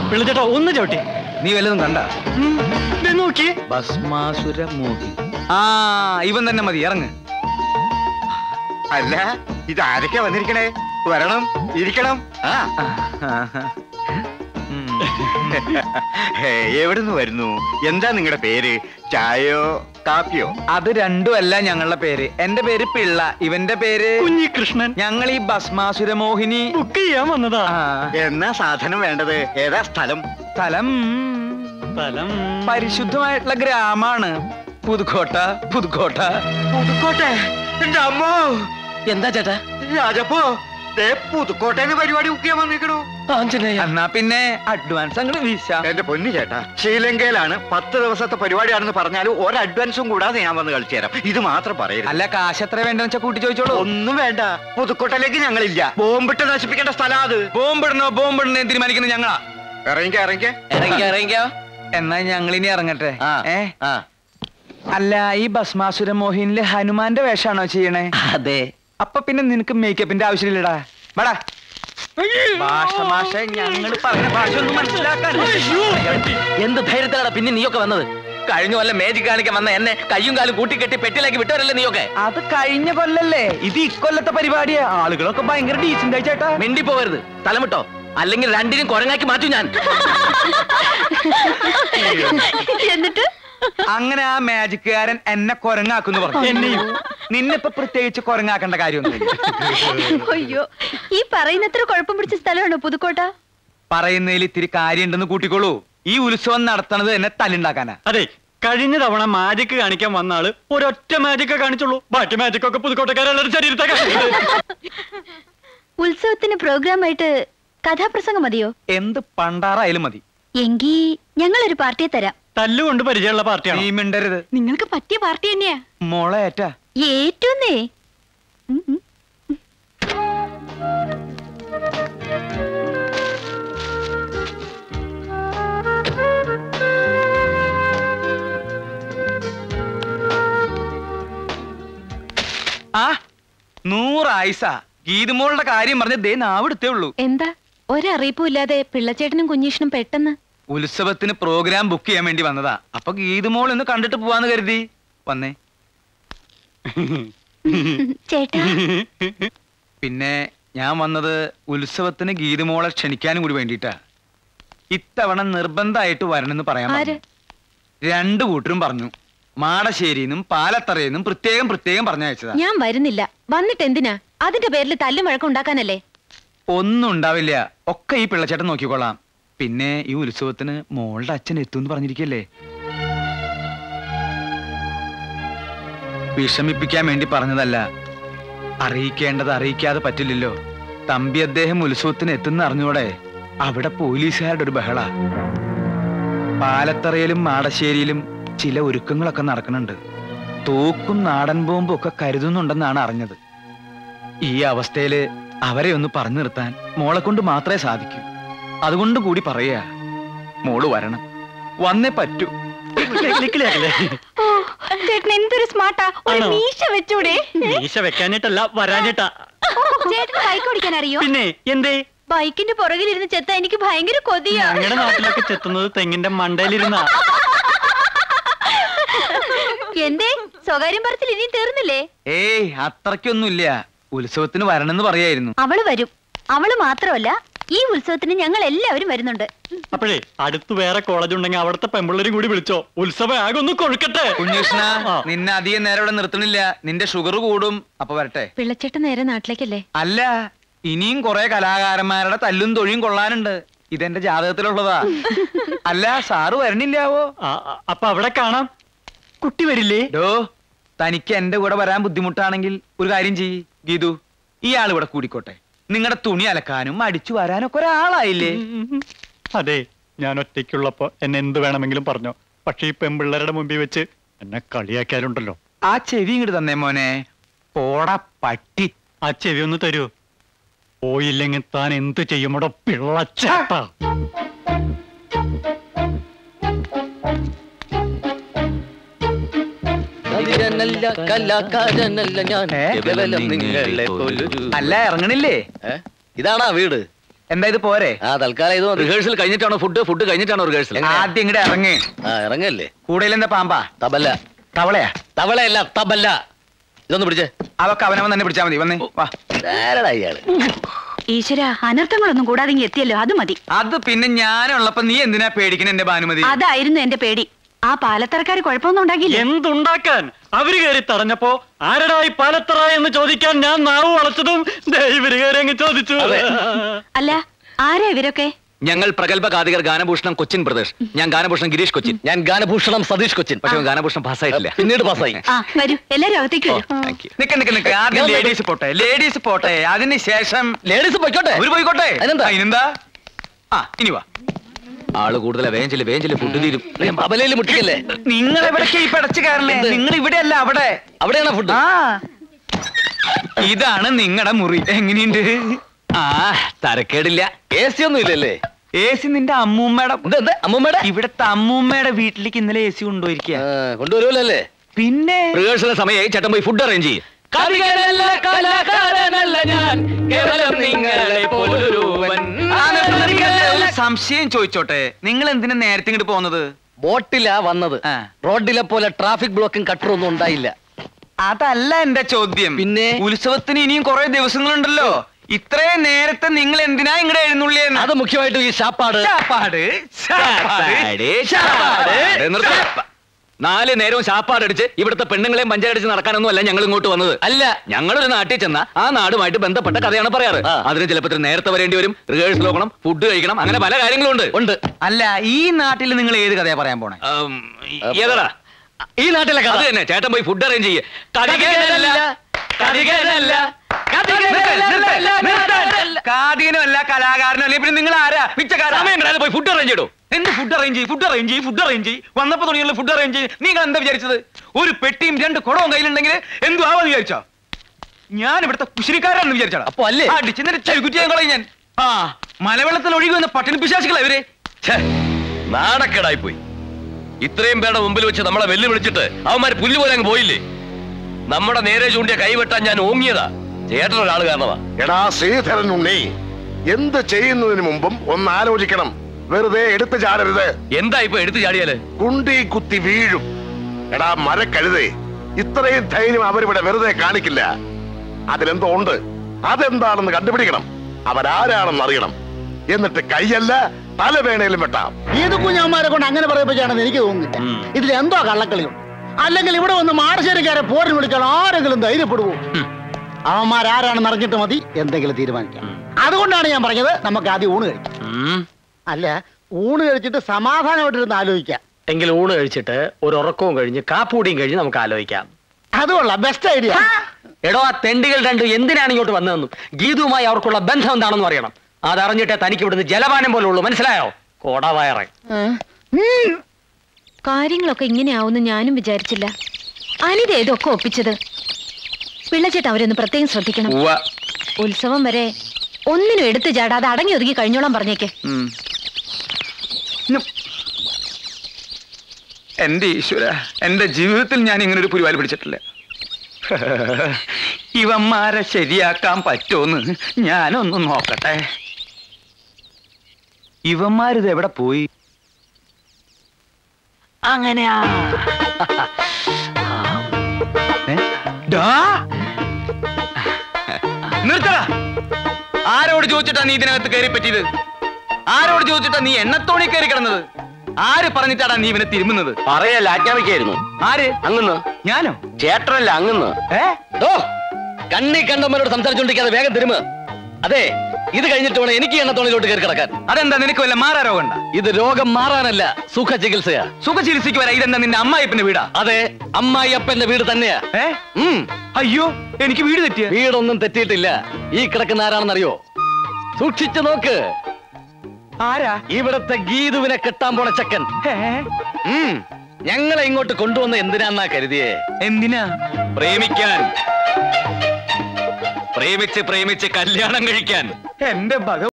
പിള്ളച്ചേട്ടാ ഒന്ന് ചവിട്ടി നീ വല്ലതും കണ്ട നോക്കി ഭസ്മാസുര മോഹി ആ ഇവൻ തന്നെ മതി ഇറങ്ങ് അല്ല ഇത് ആരൊക്കെ വന്നിരിക്കണേ വരണം ഇരിക്കണം ആ എവിടുന്ന് വരുന്നു എന്താ നിങ്ങളുടെ പേര് ചായയോ കാപ്പിയോ അത് രണ്ടുമല്ല ഞങ്ങളുടെ പേര് എന്റെ പേര് പിള്ള ഇവന്റെ പേര് കുഞ്ഞികൃഷ്ണൻ ഞങ്ങൾ ഈ ഭസ്മാസുര മോഹിനി ബുക്ക് ചെയ്യാൻ വന്നതാ ആ, എന്നാ സാധനം വേണ്ടത് ഏതാ സ്ഥലം സ്ഥലം സ്ഥലം പരിശുദ്ധമായിട്ടുള്ള ഗ്രാമാണ് പുതുക്കോട്ട പുതുക്കോട്ട പുതുക്കോട്ടെ എന്റെ അമ്മോ എന്താ ചേട്ടാ രാജപ്പോ ദേ പുതുക്കോട്ടേന്ന് പരിപാടി ബുക്ക് ചെയ്യാൻ വന്നിരിക്കണു ആഞ്ജനേയ എന്നാ പിന്നെ അഡ്വാൻസ് അങ്ങോട്ട് വീശ എന്റെ പൊന്നു ചേട്ടാ ശ്രീലങ്കയിലാണ് പത്ത് ദിവസത്തെ പരിപാടിയാണെന്ന് പറഞ്ഞാലും ഒരു അഡ്വാൻസും കൂടാതെ ഞാൻ വന്ന് കളിച്ചു തരാം ഇത് മാത്രം പറയരുത് അല്ല കാശ് എത്ര വേണ്ടെന്ന് വെച്ചാ കൂട്ടി ചോദിച്ചോളൂ ഒന്നും വേണ്ട പുതുക്കോട്ടയിലേക്ക് ഞങ്ങളില്ല ബോംബിട്ട് നശിപ്പിക്കേണ്ട സ്ഥലം അത് ബോംബിടണോ ബോംബിടണോ തീരുമാനിക്കുന്നത് ഞങ്ങളാ ഇറങ്ങിക്ക ഇറങ്ങിക്ക ഇറങ്ങിക്കോ ഇറങ്ങിക്കോ എന്നാ ഞങ്ങൾ ഇനി ഇറങ്ങട്ടെ ആ ഏ ആ അല്ല ഈ ഭസ്മാസുര മോഹിനില് ഹനുമാന്റെ വേഷാണോ ചെയ്യണേ അതെ അപ്പൊ പിന്നെ നിനക്ക് മേക്കപ്പിന്റെ ആവശ്യമില്ലടാ വേടാ ഭാഷ ഭാഷ ഞങ്ങൾ പറയുന്ന ഭാഷ ഒന്നും മനസ്സിലാക്കാൻ എന്ത് ധൈര്യത്തിലാണ് പിന്നെ നീയൊക്കെ വന്നത് കഴിഞ്ഞ കൊല്ലം മേജിക് കാണിക്കാൻ വന്ന എന്നെ കയ്യും കാലും കൂട്ടിക്കെട്ടി പെട്ടിലേക്ക് വിട്ടവരല്ലേ നീയൊക്കെ അത് കഴിഞ്ഞ കൊല്ലല്ലേ ഇത് ഇക്കൊല്ലത്തെ പരിപാടിയാ ആളുകളൊക്കെ ഭയങ്കര ഡീസന്റ് ആയി ചേട്ടാ മിണ്ടി പോവരുത് തലമിട്ടോ അല്ലെങ്കിൽ രണ്ടിനും കുരങ്ങാക്കി മാറ്റും ഞാൻ എന്നിട്ട് അങ്ങനെ ആ മാജിക്കുകാരൻ എന്നെ കൊരങ്ങാക്കുന്നു പറഞ്ഞു എന്നെയും. നിന്നെ ഇപ്പൊ പ്രത്യേകിച്ച് കൊരങ്ങാക്കേണ്ട കാര്യമൊന്നുമില്ല അയ്യോ ഈ പറയുന്നത്ര കുഴപ്പം പിടിച്ച സ്ഥലമാണോ പുതുക്കോട്ട പറയുന്നതിൽ ഇത്തിരി കാര്യമുണ്ടെന്ന് കൂട്ടിക്കോളൂ ഈ ഉത്സവം നടത്തണത് എന്നെ തല്ലുണ്ടാക്കാനാ അതെ കഴിഞ്ഞ തവണ മാജിക് കാണിക്കാൻ വന്ന ആള് ഒരൊറ്റ മാജിക്കേ കാണിച്ചുള്ളൂ ബാക്കി മാജിക് ഒക്കെ പുതുക്കോട്ടക്കാരെല്ലാവരും ശരീരത്തെ കാണിച്ചത്. ഉത്സവത്തിന് പ്രോഗ്രാം ആയിട്ട് കഥാപ്രസംഗം മതിയോ എന്ത് പണ്ടാറായാലും മതി എങ്കി ഞങ്ങളൊരു പാർട്ടിയെ തരാം തല്ലുകൊണ്ട് പരിചയമുള്ള പാർട്ടിയാണ് നീ മിണ്ടരുത് നിങ്ങൾക്ക് പറ്റിയ പാർട്ടി തന്നെയാ മോളെ ഏറ്റാ ഏറ്റവുന്നേ ഉം ഉം. ആ നൂറായിസ ഗീതുമോളുടെ കാര്യം പറഞ്ഞ് ദേ നാവിടുത്തേ ഉള്ളൂ എന്താ ഒരറിയിപ്പും ഇല്ലാതെ പിള്ളച്ചേട്ടനും കുഞ്ഞീഷനും പെട്ടെന്ന് ഉത്സവത്തിന് പ്രോഗ്രാം ബുക്ക് ചെയ്യാൻ വേണ്ടി വന്നതാ അപ്പൊ ഗീതുമോൾ ഒന്ന് കണ്ടിട്ട് പോവാന്ന് കരുതി വന്നേ ചേട്ടാ പിന്നെ ഞാൻ വന്നത് ഉത്സവത്തിന് ഗീതുമോളെ ക്ഷണിക്കാനും കൂടി വേണ്ടിയിട്ടാ ഇത്തവണ നിർബന്ധമായിട്ട് വരണമെന്ന് പറയാൻ ആര്? പറഞ്ഞു. രണ്ടു കൂട്ടരും പറഞ്ഞു മാടശ്ശേരിന്നും പാലത്തറയെന്നും പ്രത്യേകം പ്രത്യേകം പറഞ്ഞയച്ചതാ ഞാൻ വരുന്നില്ല വന്നിട്ട് എന്തിനാ അതിന്റെ പേരിൽ തല്ലും വഴക്കം ഉണ്ടാക്കാനല്ലേ ഒന്നും ഉണ്ടാവില്ല ഒക്കെ ഈ പിള്ളച്ചേട്ടൻ നോക്കിക്കൊള്ളാം പിന്നെ ഈ ഉത്സവത്തിന് മോളുടെ അച്ഛൻ എത്തുമെന്ന് പറഞ്ഞിരിക്കല്ലേ വിഷമിപ്പിക്കാൻ വേണ്ടി പറഞ്ഞതല്ല അറിയിക്കേണ്ടത് അറിയിക്കാതെ പറ്റില്ലല്ലോ തമ്പി അദ്ദേഹം ഉത്സവത്തിന് എത്തുന്ന അറിഞ്ഞൂടെ അവിടെ പോലീസുകാരുടെ ഒരു ബഹള പാലത്തറയിലും മാടശ്ശേരിയിലും ചില ഒരുക്കങ്ങളൊക്കെ നടക്കുന്നുണ്ട് തോക്കും നാടൻ ബോംബും ഒക്കെ കരുതുന്നുണ്ടെന്നാണ് അറിഞ്ഞത് ഈ അവസ്ഥയില് അവരെ ഒന്ന് പറഞ്ഞു നിർത്താൻ മോളെ കൊണ്ട് മാത്രമേ സാധിക്കൂ അതുകൊണ്ട് കൂടി പറയാ മോള് വരണം വന്നേ പറ്റൂ ചേട്ടൻ എന്തൊരു സ്മാർട്ടാ ഒരു ആണോ? മീശ വെച്ചൂടെ മീശ വെക്കാനിട്ടല്ല വരാനിട്ടാ ചേട്ടന് ബൈക്ക് ഓടിക്കാൻ അറിയോ പിന്നെ എന്തേ ബൈക്കിന്റെ പുറകിലിരുന്ന് ചെത്ത എനിക്ക് ഭയങ്കര കൊതിയാ ഞങ്ങളുടെ നാട്ടിലൊക്കെ ചെത്തുന്നത് തെങ്ങിന്റെ മണ്ടയിലിരുന്ന എന്തേ സ്വകാര്യം പറച്ചിൽ ഇനിയും തീർന്നില്ലേ ഏയ് അത്രയ്ക്കൊന്നുമില്ല ഉത്സവത്തിന് വരണമെന്ന് പറയായിരുന്നു അവള് വരും അവള് മാത്രമല്ല ഈ ഉത്സവത്തിന് ഞങ്ങൾ എല്ലാവരും വരുന്നുണ്ട് അപ്പോഴേ അടുത്ത് വേറെ കോളേജ് ഉണ്ടെങ്കിൽ അവിടുത്തെ പെമ്പിള്ളേരും കൂടി വിളിച്ചോ ഉത്സവം ആകെ ഒന്ന് കൊഴുക്കട്ടെ കുഞ്ഞുഷ്ണ ആ. നിന്നെ അധികം നേരം ഇവിടെ നിർത്തണില്ല നിന്റെ ഷുഗർ കൂടും അപ്പൊ വരട്ടെ പിള്ളച്ചേട്ടൻ നേരെ നാട്ടിലേക്കല്ലേ അല്ല ഇനിയും കുറെ കലാകാരന്മാരുടെ തല്ലും തൊഴിയും കൊള്ളാനുണ്ട് ഇതെന്റെ ജാതകത്തിലുള്ളതാ അല്ല സാറ് വരണില്ലാവോ ആ, ആ, അപ്പൊ അവിടെ കാണാം കുട്ടി വരില്ലേ ഡോ തനിക്ക് എന്റെ കൂടെ വരാൻ ബുദ്ധിമുട്ടാണെങ്കിൽ ഒരു കാര്യം ചെയ്യ് ഗീതു ഇയാൾ ഇവിടെ കൂടിക്കോട്ടെ നിങ്ങളുടെ തുണി അലക്കാനും അടിച്ചു വരാനൊക്കെ ഒരാളായില്ലേ അതെ ഞാൻ ഒറ്റയ്ക്കുള്ളപ്പോ എന്നെ എന്ത് വേണമെങ്കിലും പറഞ്ഞോ പക്ഷെ ഈ പെമ്പിള്ളേരുടെ മുമ്പിൽ വെച്ച് എന്നെ കളിയാക്കിയാലുണ്ടല്ലോ ആ ചെവി ഇങ്ങോട്ട് തന്നേ മോനെ പോടാ പട്ടി ആ ചെവി ഒന്ന് തരൂ പോയില്ലെങ്കിൽ താൻ എന്ത് ചെയ്യുമോടോ പിള്ളച്ചേട്ടാ കവിരനല്ല കലാകാരനല്ല ഞാൻ ഏ? കേവലം നിങ്ങളെ പോലൊരു അല്ല ഇറങ്ങണില്ലേ ഏ? ഇതാണാ വീട് എന്താ ഇത് പോരെ ആ തൽക്കാലം ഇത് മതി. റിഹേഴ്സൽ കഴിഞ്ഞിട്ടാണോ ഫുഡ് ഫുഡ് കഴിഞ്ഞിട്ടാണോ റിഹേഴ്സൽ ആദ്യം ഇങ്ങടെ ഇറങ്ങ് ആ ഇറങ്ങല്ലേ കൂടുതൽ എന്താ പാമ്പാ തബല്ല തവളയാ തവളയല്ല തബല്ല ഇതൊന്ന് പിടിച്ചേ അതൊക്കെ അവനവൻ തന്നെ പിടിച്ചാ മതി വന്നേ വാ ആരടാ ഇയാള് ഈശ്വര അനർത്ഥങ്ങളൊന്നും കൂടാതെ ഇങ്ങ് എത്തിയല്ലോ അത് മതി അത് പിന്നെ ഞാനുള്ളപ്പോ നീ എന്തിനാ പേടിക്കണ എന്റെ ഭാനുമതി അതായിരുന്നു എന്റെ പേടി ആ പാലത്തറക്കാർ കുഴപ്പമൊന്നും ഉണ്ടാക്കിയില്ല എന്തുണ്ടാക്കാൻ അവര് കയറി തടഞ്ഞപ്പോ ആരടാ ഈ പാലത്തറ എന്ന് ചോദിക്കാൻ ഞാൻ നാവ് വളച്ചതും ദേ ഇവര് കയറി അങ്ങ് ചോദിച്ചു അല്ല ആരാ ഇവരൊക്കെ ഞങ്ങൾ പ്രഗത്ഭ ഗാതികർ ഗാനഭൂഷണം കൊച്ചിൻ പ്രദേശ് ഞാൻ ഗാനഭൂഷണം ഗിരീഷ് കൊച്ചിൻ ഞാൻ ഗാനഭൂഷണം സതീഷ് കൊച്ചിൻ പക്ഷെ അവൻ ഗാനഭൂഷണം പാസ്സായിട്ടില്ല പിന്നീട് പാസ്സായി ആ വരൂ എല്ലാരും അകത്തേക്ക് വരൂ താങ്ക് യു നിക്ക നിക്ക നിക്ക ആദ്യം ലേഡീസ് പോട്ടെ ലേഡീസ് പോട്ടെ അതിന് ശേഷം ലേഡീസ് പോയിക്കോട്ടെ അവര് പോയിക്കോട്ടെ അതിനെന്താ? അതിനെന്താ ആ ഇനി വാ ആള് കൂടുതലാ വേഞ്ചില് വേഞ്ചില് ഫുഡ് തീരും തബലയിൽ മുട്ടിക്കല്ലേ നിങ്ങൾ എവിടേക്ക് ഈ പടച്ചു കയറണേ എന്ത്? നിങ്ങൾ ഇവിടെ അല്ല അവിടെ അവിടെയാണ് ഫുഡ് ആ ഇതാണ് നിങ്ങളുടെ മുറി എങ്ങനെയുണ്ട് ആ തരക്കേടില്ല എ സി ഒന്നും ഇല്ലല്ലേ എ സി നിന്റെ അമ്മൂമ്മയുടെ എന്ത് എന്ത് അമ്മൂമ്മയുടെ ഇവിടത്തെ അമ്മൂമ്മയുടെ വീട്ടിലേക്ക് ഇന്നലെ എ സി കൊണ്ടുപോയിരിക്കുക ആ, കൊണ്ടുവരുമല്ലേ പിന്നെ റിഹേഴ്സൽ സമയമായി ചേട്ടൻ പോയി ഫുഡ് അറേഞ്ച് ചെയ്യും കവികളല്ല കലാകാരനല്ല ഞാൻ കേവലം നിങ്ങളെ പോലൊരുവൻ ആ, നിർത്ത്, നിർത്ത്. ഒരു സംശയം ചോദിച്ചോട്ടെ നിങ്ങൾ എന്തിനാ നേരത്തെ ഇങ്ങോട്ട് പോകുന്നത് ബോട്ടിലാ വന്നത് ആ. റോഡിലെ പോലെ ട്രാഫിക് ബ്ലോക്കും കട്ടറും ഒന്നും ഉണ്ടായില്ല അതല്ല എന്റെ ചോദ്യം പിന്നെ? ഉത്സവത്തിന് ഇനിയും കുറെ ദിവസങ്ങളുണ്ടല്ലോ ഇത്രയും നേരത്തെ നിങ്ങൾ എന്തിനാ ഇങ്ങടെ എഴുന്നള്ളിയെന്ന് അത് മുഖ്യമായിട്ടും ഈ ശാപ്പാട് ചാപ്പാട് ചാപ്പാട് ചാപ്പാട്, ചാപ്പാട്. ദേ നിർത്ത്. നാല് നേരവും ശാപ്പാടടിച്ച് ഇവിടുത്തെ പെണ്ണുങ്ങളെയും പഞ്ചായടിച്ച് നടക്കാനൊന്നും അല്ല ഞങ്ങൾ ഇങ്ങോട്ട് വന്നത് അല്ല ഞങ്ങളൊരു നാട്ടിൽ ചെന്ന ആ നാടുമായിട്ട് ബന്ധപ്പെട്ട കഥയാണ് പറയാറ് ആ. അതിന് ചിലപ്പോൾ ഇത്തിരി നേരത്തെ വരേണ്ടി വരും റിഹേഴ്സൽ നോക്കണം ഫുഡ് കഴിക്കണം അങ്ങനെ പല കാര്യങ്ങളും ഉണ്ട് ഉണ്ട് അല്ല ഈ നാട്ടിൽ നിങ്ങൾ ഏത് കഥയാ പറയാൻ പോണേ ഉം, ഏതാടാ ഈ നാട്ടിലെ കഥ അത് തന്നെ ചേട്ടൻ പോയി ഫുഡ് അറേഞ്ച് ചെയ്യേ കടികനല്ല കടികനല്ല കാതികനും അല്ല കലാകാരനും അല്ല പിന്നെ നിങ്ങൾ ആരാ പിച്ചക്കാരാ സമയം കളയാതെ പോയി ഫുഡ് അറേഞ്ച് ചെയ്തോ എന്ത് ഫുഡ് അറേഞ്ച് ചെയ്യും ഫുഡ് അറേഞ്ച് ചെയ്യും ഫുഡ് അറേഞ്ച് ചെയ്യും വന്നപ്പോ തുടങ്ങിയുള്ള ഫുഡ് അറേഞ്ച് ചെയ്യും നിങ്ങൾ എന്താ വിചാരിച്ചത് ഒരു പെട്ടിയും രണ്ട് കുടവും കയ്യിലുണ്ടെങ്കിൽ എന്തു ആവാന്ന് വിചാരിച്ചോ ഞാൻ ഇവിടുത്തെ കുശിരിക്കാരാണെന്ന് വിചാരിച്ചാ അപ്പൊ അല്ലേ? അടിച്ചെന്നിട്ട് ചവിക്കുറ്റി ഞാൻ കളയും ഞാൻ ആ മലവെള്ളത്തിൽ ഒഴുകി വന്ന പട്ടിണി പിശാസികളാ ഇവര് നാണക്കേടായി പോയി ഇത്രയും പേരുടെ മുമ്പിൽ വെച്ച് നമ്മളെ വെല്ലുവിളിച്ചിട്ട് അവന്മാര് പുല്ല് പോലെ അങ്ങ് പോയില്ലേ നമ്മുടെ നേരെ ചൂണ്ടിയ കൈവെട്ടാൻ ഞാൻ ഓങ്ങിയതാ ചേട്ടൻ ഒരാൾ കാരണമാ എടാ ശ്രീധരൻ ഉണ്ണി എന്ത് ചെയ്യുന്നതിന് മുമ്പും ഒന്ന് ആലോചിക്കണം വെറുതെ എടുത്തു ചാടരുത് എന്താ ഇപ്പൊ എടുത്തു ചാടിയാല് കുണ്ടി കുത്തി വീഴും എടാ മരക്കഴുതേ ഇത്രയും ധൈര്യം അവരിവിടെ വെറുതെ കാണിക്കില്ല അതിലെന്തോ ഉണ്ട് അതെന്താണെന്ന് കണ്ടുപിടിക്കണം അവരാരാണെന്ന് അറിയണം എന്നിട്ട് കൈയല്ല തല വേണേലും വെട്ടാം ഏത് കുഞ്ഞന്മാരെ കൊണ്ട് അങ്ങനെ പറയിപ്പിച്ചാണെന്ന് എനിക്ക് തോന്നുന്നില്ല ഇതിൽ എന്തോ കള്ളക്കളിയുണ്ട് അല്ലെങ്കിൽ ഇവിടെ വന്ന് മാടശ്ശേരിക്കാരെ പോരിന് വിളിച്ചാൽ ആരെങ്കിലും ധൈര്യപ്പെടുവോ അവന്മാരാരാണെന്ന് അറിഞ്ഞിട്ട് മതി എന്തെങ്കിലും തീരുമാനിക്കാം അതുകൊണ്ടാണ് ഞാൻ പറഞ്ഞത് നമുക്ക് ആദ്യം ഊണ് കഴിക്കാം അല്ല ഊണ് കഴിച്ചിട്ട് സമാധാനമായിട്ടിരുന്ന് ആലോചിക്കാം എങ്കിൽ ഊണ് കഴിച്ചിട്ട് ഒരു ഉറക്കവും കഴിഞ്ഞ് കാപ്പൂടിയും കഴിഞ്ഞ് നമുക്ക് ആലോചിക്കാം അത് കൊള്ളാം ബെസ്റ്റ് ഐഡിയ എടോ ആ തെണ്ടികൾ രണ്ടും എന്തിനാണ് ഇങ്ങോട്ട് വന്നതെന്നും ഗീതുവുമായി അവർക്കുള്ള ബന്ധം എന്താണെന്ന് അറിയണം അതറിഞ്ഞിട്ടേ തനിക്ക് ഇവിടുന്ന് ജലപാനം പോലെ ഉള്ളൂ മനസ്സിലായോ കോടവയറ കാര്യങ്ങളൊക്കെ ഇങ്ങനെയാവുമെന്ന് ഞാനും വിചാരിച്ചില്ല അനിത ഇതൊക്കെ ഒപ്പിച്ചത് പിള്ളച്ചേട്ടൻ അവരൊന്ന് പ്രത്യേകം ശ്രദ്ധിക്കണം ഉത്സവം വരെ ഒന്നിനും എടുത്തു ചാടാതെ അടങ്ങി ഒതുങ്ങി കഴിഞ്ഞോളാം പറഞ്ഞേക്ക് എന്റെ ഈശ്വര എന്റെ ജീവിതത്തിൽ ഞാൻ ഇങ്ങനെ ഒരു പുരിവാല് പിടിച്ചിട്ടില്ല ഇവന്മാരെ ശരിയാക്കാൻ പറ്റുമെന്ന് ഞാനൊന്ന് നോക്കട്ടെ ഇവന്മാരിത് എവിടെ പോയി അങ്ങനെയാ ഏ? ഡാ. നിർത്തടാ ആരോട് ചോദിച്ചിട്ടാ നീ ഇതിനകത്ത് കയറി പറ്റിയത് ആരോട് ചോദിച്ചിട്ടാ നീ എണ്ണത്തോണി കയറി കിടന്നത് ആര് പറഞ്ഞിട്ടാടാ നീ ഇവനെ തിരുമുന്നത് പറയല്ല ആജ്ഞാപിക്കായിരുന്നു ആര് അങ്ങന്ന് ഞാനോ ചേട്ടനല്ല അങ്ങന്ന് ഏ ഓ കണ്ണി കണ്ടവന്മാരോട് സംസാരിച്ചോണ്ടിരിക്കാതെ വേഗം തിരുമ അതെ ഇത് കഴിഞ്ഞിട്ട് വേണം എനിക്ക് ഈ എണ്ണത്തോണിലോട്ട് കയറി കിടക്കാൻ അതെന്താ നിനക്ക് വല്ല മാറാ രോഗണ്ട ഇത് രോഗം മാറാനല്ല സുഖ ചികിത്സയാ സുഖ ചികിത്സയ്ക്ക് വരാ ഇതെന്താ നിന്റെ അമ്മായിപ്പന്റെ വീടാ അതെ അമ്മായി അപ്പന്റെ വീട് തന്നെയാ ഏ ഉം അയ്യോ എനിക്ക് വീട് തെറ്റിയ വീടൊന്നും തെറ്റിയിട്ടില്ല ഈ കിടക്കുന്ന ആരാണെന്നറിയോ സൂക്ഷിച്ചു നോക്ക് ആരാ ഇവിടത്തെ ഗീതുവിനെ കെട്ടാൻ പോണ ചക്കൻ ഉം. ഞങ്ങളെ ഇങ്ങോട്ട് കൊണ്ടുവന്ന എന്തിനാന്നാ കരുതിയേ എന്തിനാ പ്രേമിക്കാൻ പ്രേമിച്ച് പ്രേമിച്ച് കല്യാണം കഴിക്കാൻ എന്റെ ഭഗ